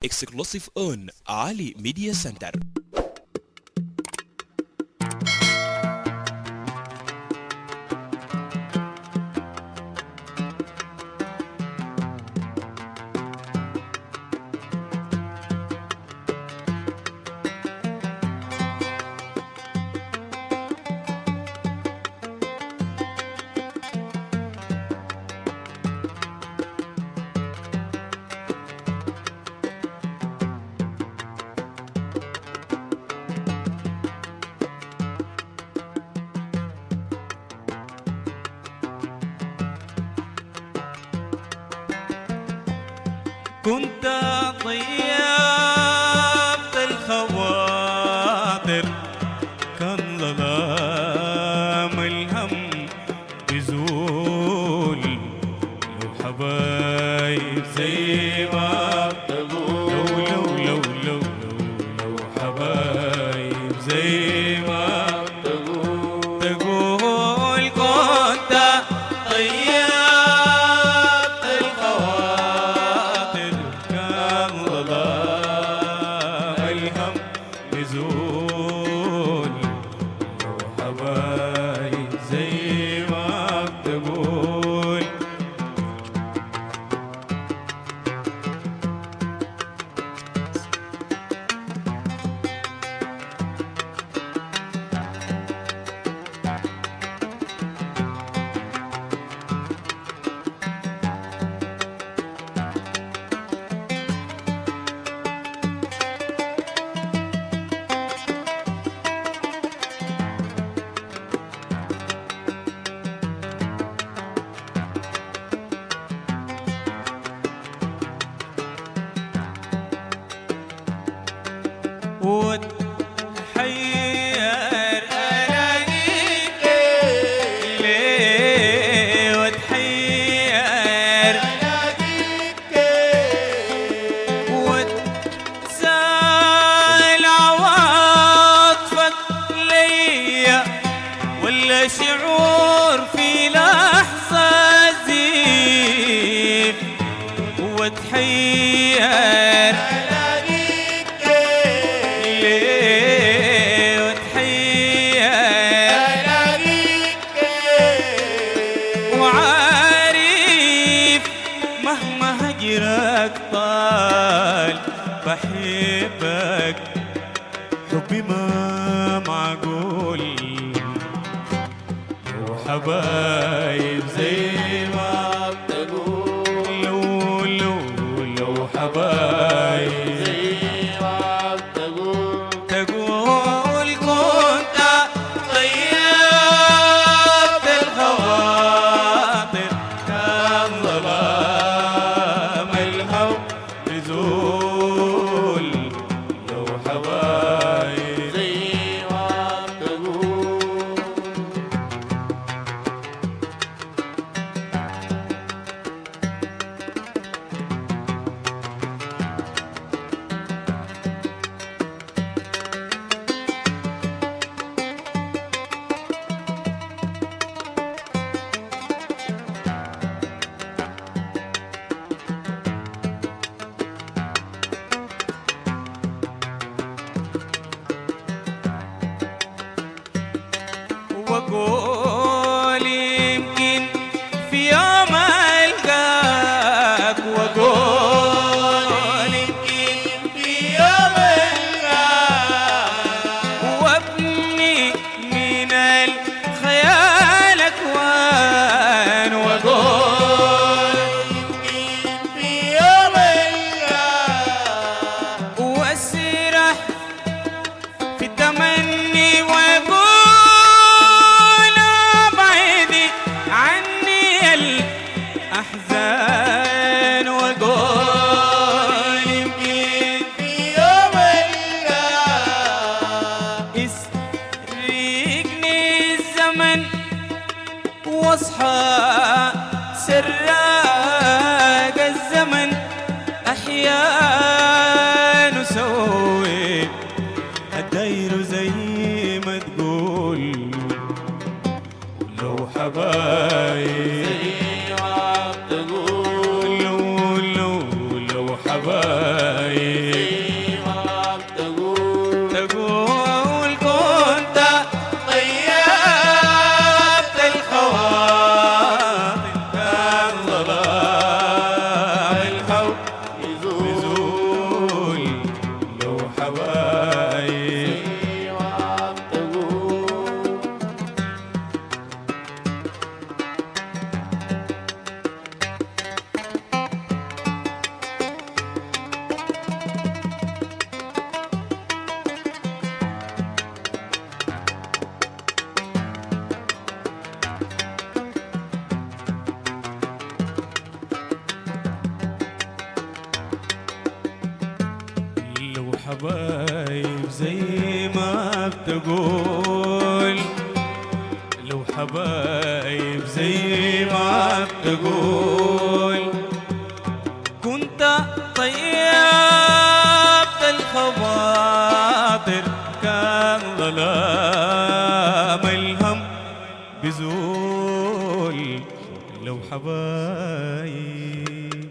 exclusive on Ali Media Center. كنت طيبت الخواطر كان ظلام الهم بزول لو حبايب زي ما تقول لو لو لو لو لو, لو حبايب زي ما تقول تقول كنت طيبت الخواطر كان ظلام الهم بزول لو حبايب زي ما بتقول وتحير ألاقيك ليه وتحير وتسال عواطفك ليا ولا شعور في لحظة زين وتحير ليه وتحير وعارف مهما هجرك طال بحبك حبي ما معقول لو حبايب زي ما بتقول لو لو لو حبايب تقول كنت طيبت الخواطر كان ظلام الهوى بزول لو حبايب حبايب زي ما بتقول لو حبايب زي ما بتقول كنت طيبت الخواطر كان ظلام الهم بزول لو حبايب